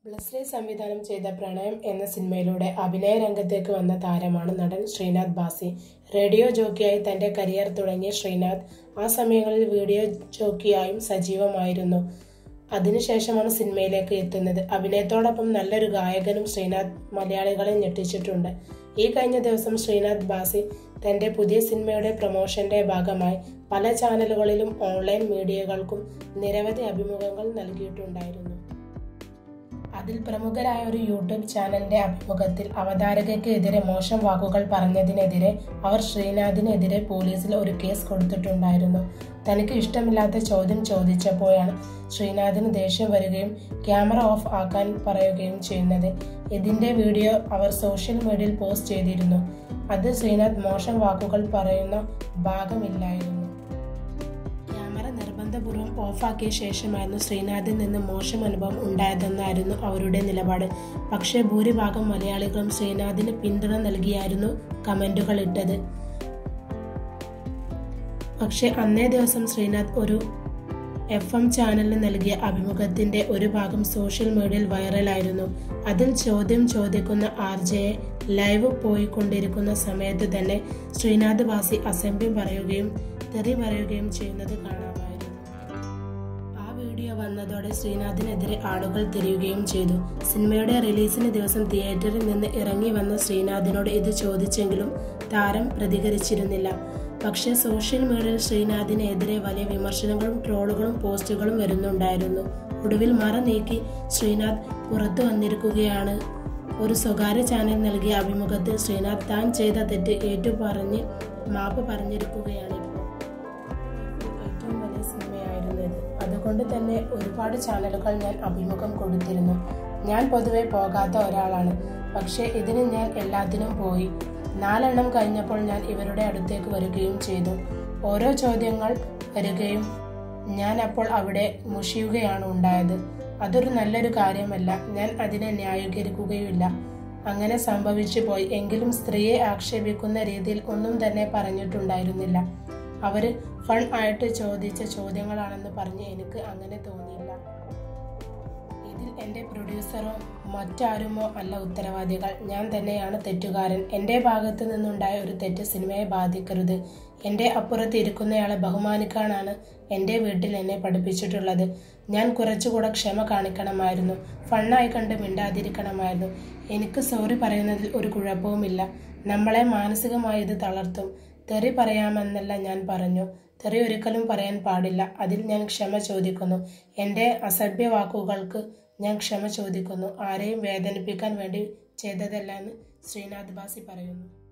ബ്ലസ്ലി സംവിധാനം ചെയ്ത പ്രണയം എന്ന സിനിമയിലൂടെ അഭിനയ രംഗത്തേക്ക് വന്ന താരമാണ് നടൻ ശ്രീനാഥ് ബാസി റേഡിയോ ജോക്കിയായി തന്റെ കരിയർ തുടങ്ങിയ ശ്രീനാഥ് ആ സമയങ്ങളിൽ വീഡിയോ ജോക്കിയായും സജീവമായിരുന്നു അതിനുശേഷമാണ് സിനിമയിലേക്ക് എത്തുന്നത് അഭിനയത്തോടൊപ്പം നല്ലൊരു ഗായകനും ശ്രീനാഥ് മലയാളികളെ ഞെട്ടിച്ചിട്ടുണ്ട് ഈ കഴിഞ്ഞ ദിവസം ശ്രീനാഥ് ബാസി തന്റെ പുതിയ സിനിമയുടെ പ്രൊമോഷന്റെ ഭാഗമായി പല ചാനലുകളിലും ഓൺലൈൻ മീഡിയകൾക്കും നിരവധി അഭിമുഖങ്ങൾ നൽകിയിട്ടുണ്ടായിരുന്നു അതിൽ പ്രമുഖരായ ഒരു യൂട്യൂബ് ചാനലിന്റെ അഭിമുഖത്തിൽ അവതാരകയ്ക്ക് എതിരെ മോശം വാക്കുകൾ പറഞ്ഞതിനെതിരെ അവർ ശ്രീനാഥിനെതിരെ പോലീസിൽ ഒരു കേസ് കൊടുത്തിട്ടുണ്ടായിരുന്നു തനിക്ക് ഇഷ്ടമില്ലാത്ത ചോദ്യം ചോദിച്ചപ്പോഴാണ് ശ്രീനാഥിന് ദേഷ്യം വരികയും ക്യാമറ ഓഫ് ആക്കാൻ പറയുകയും ചെയ്യുന്നത് ഇതിന്റെ വീഡിയോ അവർ സോഷ്യൽ മീഡിയയിൽ പോസ്റ്റ് ചെയ്തിരുന്നു അത് ശ്രീനാഥ് മോശം വാക്കുകൾ പറയുന്ന ഭാഗമില്ലായിരുന്നു ക്യാമറ നിർബന്ധപൂർവ്വം ഓഫാക്കിയ ശേഷമായിരുന്നു ശ്രീനാഥിൽ നിന്ന് മോശം അനുഭവം ഉണ്ടായതെന്നായിരുന്നു അവരുടെ നിലപാട് പക്ഷേ ഭൂരിഭാഗം മലയാളികളും ശ്രീനാഥിന് പിന്തുണ നൽകിയായിരുന്നു കമന്റുകൾ ഇട്ടത് പക്ഷേ അന്നേ ദിവസം ശ്രീനാഥ് ഒരു എഫ് എം ചാനലിന് നൽകിയ അഭിമുഖത്തിന്റെ ഒരു ഭാഗം സോഷ്യൽ മീഡിയയിൽ വൈറലായിരുന്നു അതിൽ ചോദ്യം ചോദിക്കുന്ന ആർ ജെയെ ലൈവ് പോയിക്കൊണ്ടിരിക്കുന്ന സമയത്ത് തന്നെ ശ്രീനാഥ് വാസി അസംബ്ലി പറയുകയും തെറി പറയുകയും ചെയ്യുന്നത് കാണാമായിരുന്നു ആ വീഡിയോ വന്നതോടെ ശ്രീനാഥിനെതിരെ ആളുകൾ തിരിയുകയും ചെയ്തു സിനിമയുടെ റിലീസിന് ദിവസം തിയേറ്ററിൽ നിന്ന് ഇറങ്ങി വന്ന ശ്രീനാഥിനോട് ഇത് ചോദിച്ചെങ്കിലും താരം പ്രതികരിച്ചിരുന്നില്ല പക്ഷേ സോഷ്യൽ മീഡിയയിൽ ശ്രീനാഥിനെതിരെ വലിയ വിമർശനങ്ങളും ട്രോളുകളും പോസ്റ്റുകളും വരുന്നുണ്ടായിരുന്നു ഒടുവിൽ മറ നീക്കി ശ്രീനാഥ് പുറത്തു വന്നിരിക്കുകയാണ് ഒരു സ്വകാര്യ ചാനൽ നൽകിയ അഭിമുഖത്തിൽ ശ്രീനാഥ് താൻ ചെയ്ത തെറ്റ് ഏറ്റുപറഞ്ഞ് മാപ്പ് പറഞ്ഞിരിക്കുകയാണ് ഇപ്പോൾ ഏറ്റവും വലിയ സിനിമയായിരുന്നു ഇത് അതുകൊണ്ട് തന്നെ ഒരുപാട് ചാനലുകൾ ഞാൻ അഭിമുഖം കൊടുത്തിരുന്നു ഞാൻ പൊതുവെ പോകാത്ത ഒരാളാണ് പക്ഷേ ഇതിന് ഞാൻ എല്ലാത്തിനും പോയി നാലെണ്ണം കഴിഞ്ഞപ്പോൾ ഞാൻ ഇവരുടെ അടുത്തേക്ക് വരികയും ചെയ്തു ഓരോ ചോദ്യങ്ങൾ വരികയും ഞാൻ അപ്പോൾ അവിടെ മുഷിയുകയാണ് ഉണ്ടായത് അതൊരു നല്ലൊരു കാര്യമല്ല ഞാൻ അതിനെ ന്യായീകരിക്കുകയുമില്ല അങ്ങനെ സംഭവിച്ചു പോയി എങ്കിലും സ്ത്രീയെ ആക്ഷേപിക്കുന്ന രീതിയിൽ ഒന്നും തന്നെ പറഞ്ഞിട്ടുണ്ടായിരുന്നില്ല അവര് ഫൺ ആയിട്ട് ചോദിച്ച ചോദ്യങ്ങളാണെന്ന് പറഞ്ഞ് എനിക്ക് അങ്ങനെ തോന്നിയില്ല ഇതിൽ എൻ്റെ പ്രൊഡ്യൂസറോ മറ്റാരുമോ അല്ല ഉത്തരവാദികൾ ഞാൻ തന്നെയാണ് തെറ്റുകാരൻ എൻ്റെ ഭാഗത്തു നിന്നുണ്ടായ ഒരു തെറ്റ് സിനിമയെ ബാധിക്കരുത് എൻ്റെ അപ്പുറത്ത് ഇരിക്കുന്നയാളെ ബഹുമാനിക്കാനാണ് എൻ്റെ വീട്ടിൽ എന്നെ പഠിപ്പിച്ചിട്ടുള്ളത് ഞാൻ കുറച്ചുകൂടെ ക്ഷമ കാണിക്കണമായിരുന്നു ഫണ്ണായി കണ്ട് മിണ്ടാതിരിക്കണമായിരുന്നു എനിക്ക് സോറി പറയുന്നതിൽ ഒരു കുഴപ്പവുമില്ല നമ്മളെ മാനസികമായി ഇത് തളർത്തും തെറി പറയാമെന്നല്ല ഞാൻ പറഞ്ഞു തെറി ഒരിക്കലും പറയാൻ പാടില്ല അതിൽ ഞാൻ ക്ഷമ ചോദിക്കുന്നു എൻ്റെ അസഭ്യ വാക്കുകൾക്ക് ഞാൻ ക്ഷമ ചോദിക്കുന്നു ആരെയും വേദനിപ്പിക്കാൻ വേണ്ടി ചെയ്തതല്ല എന്ന് ശ്രീനാഥ് ബാസി പറയുന്നു